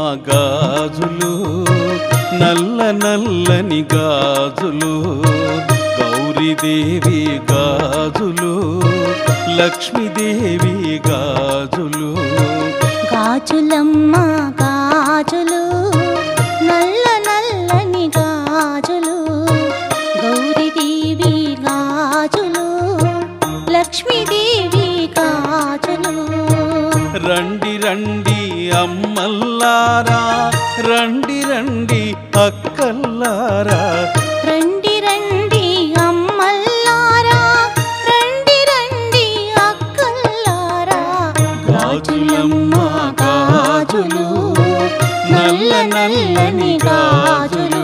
గాజులు నల్ల నల్లని గాజులు గౌరీదేవి గాజులు లక్ష్మీదేవి గాజులు గాజులమ్మ గాజులు నల్ల నల్లని గాజులు గౌరీదేవి గాజులు లక్ష్మీదేవి గాజులు రండి రండి అమ్మల్లారా రండి రండి అక్కల్లారా రండి రండి అమ్మల్లారా రండి రండి అక్కల్లారా గాజులమ్మ గాజులు నల్ల నల్లని గాజులు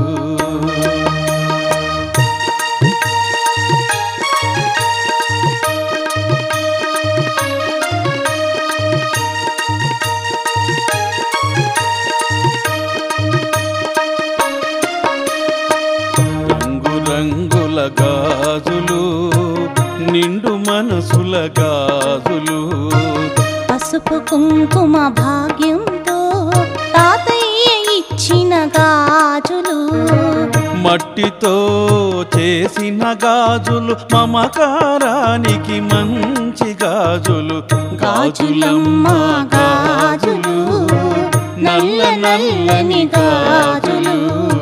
రంగు రంగుల గాజులు నిండు మనసుల గాజులు పసుపు కుంకుమ భాగ్యంతో తాతయ్య ఇచ్చిన గాజులు మట్టితో చేసిన గాజులు మమకారానికి మంచి గాజులు గాజులమ్మ గాజులు నల్ల నల్లని గాజులు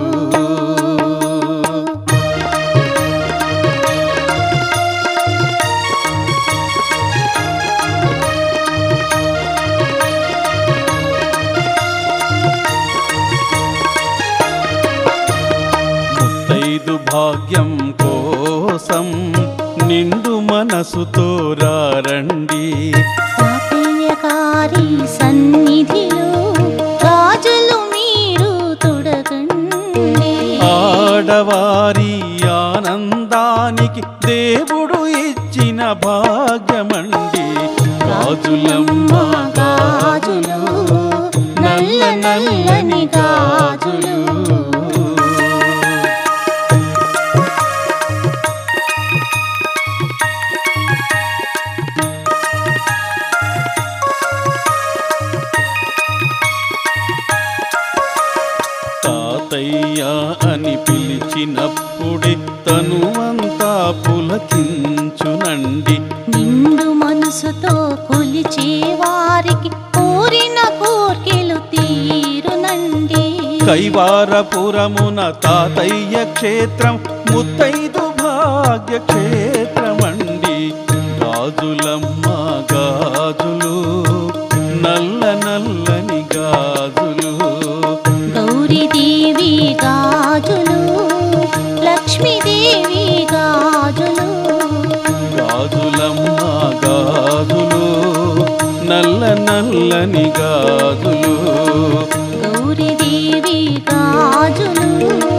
ముత్తైదు భాగ్యం కోసం నిండు మనసుతో రారండి తాతయ్య గారి సన్నిధిలో గాజులు మీరు తొడగండి ఆడవారి ఆనందానికి దేవుడు ఇచ్చిన భాగ్యమండి గాజులమ్మ గాజులు నల్ల నల్లని గాజులు తాతయ్య అని పిలిచినప్పుడే తను అంతా పులకించునండి నిండు మనసుతో కొలిచే వారికి కోరిన కోర్కెలు తీరునండి కైవారపురమున తాతయ్య క్షేత్రం ముత్తైదు భాగ్య క్షేత్రమండి గాజులమ్మ గాజులు నల్ల నల్లని గాజులు గౌరీదేవి గాజులు లక్ష్మీదేవి గాజులు గాజులమ్మ గాజులు నల్ల నల్లని గాజులు గౌరీదేవి గాజులు